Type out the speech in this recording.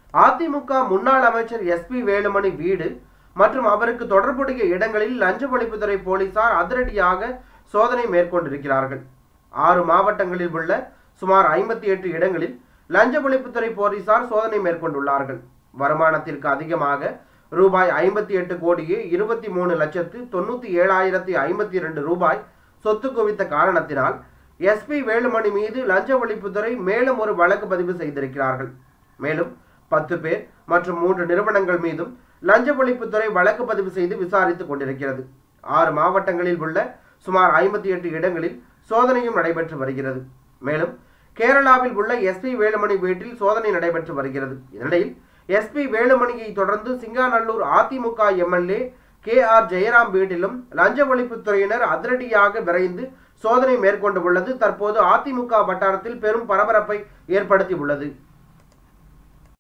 அதிமுக முன்னாள் அமைச்சர் எஸ்பி வேலுமணி வீடு மற்றும் அவருக்கு தொடர்புடைய இடங்களில் லஞ்ச ஒழிப்புத்துறை போலீசார் அதிரடியாக சோதனை மேற்கொண்டிருக்கிறார்கள் ஆறு மாவட்டங்களில் உள்ள சுமார் ஐம்பத்தி எட்டு இடங்களில் லஞ்ச ஒழிப்புத்துறை போலீசார் சோதனை மேற்கொண்டுள்ளார்கள் வருமானத்திற்கு அதிகமாக ரூபாய் ஐம்பத்தி எட்டு கோடியே இருபத்தி மூணு லட்சத்து தொண்ணூத்தி ஏழாயிரத்தி ஐம்பத்தி இரண்டு ரூபாய் சொத்து குவித்த காரணத்தினால் எஸ்பி வேலுமணி மீது லஞ்ச ஒழிப்புத்துறை மேலும் ஒரு வழக்கு பதிவு செய்திருக்கிறார்கள் மேலும் பத்து பேர் மற்றும் மூன்று நிறுவனங்கள் மீதும் லஞ்ச ஒழிப்புத்துறை வழக்கு பதிவு செய்து விசாரித்துக் கொண்டிருக்கிறது ஆறு மாவட்டங்களில் உள்ள சுமார் ஐம்பத்தி எட்டு இடங்களில் சோதனையும் நடைபெற்று வருகிறது மேலும் கேரளாவில் உள்ள எஸ்பி வேலுமணி வீட்டில் சோதனை நடைபெற்று வருகிறது இதனிடையில் எஸ்பி வேலுமணியை தொடர்ந்து சிங்காநல்லூர் அதிமுக எம்எல்ஏ கே ஆர் ஜெயராம் வீட்டிலும் லஞ்ச ஒழிப்புத்துறையினர் அதிரடியாக விரைந்து சோதனை மேற்கொண்டு உள்ளது தற்போது அதிமுக வட்டாரத்தில் பெரும் பரபரப்பை ஏற்படுத்தி உள்ளது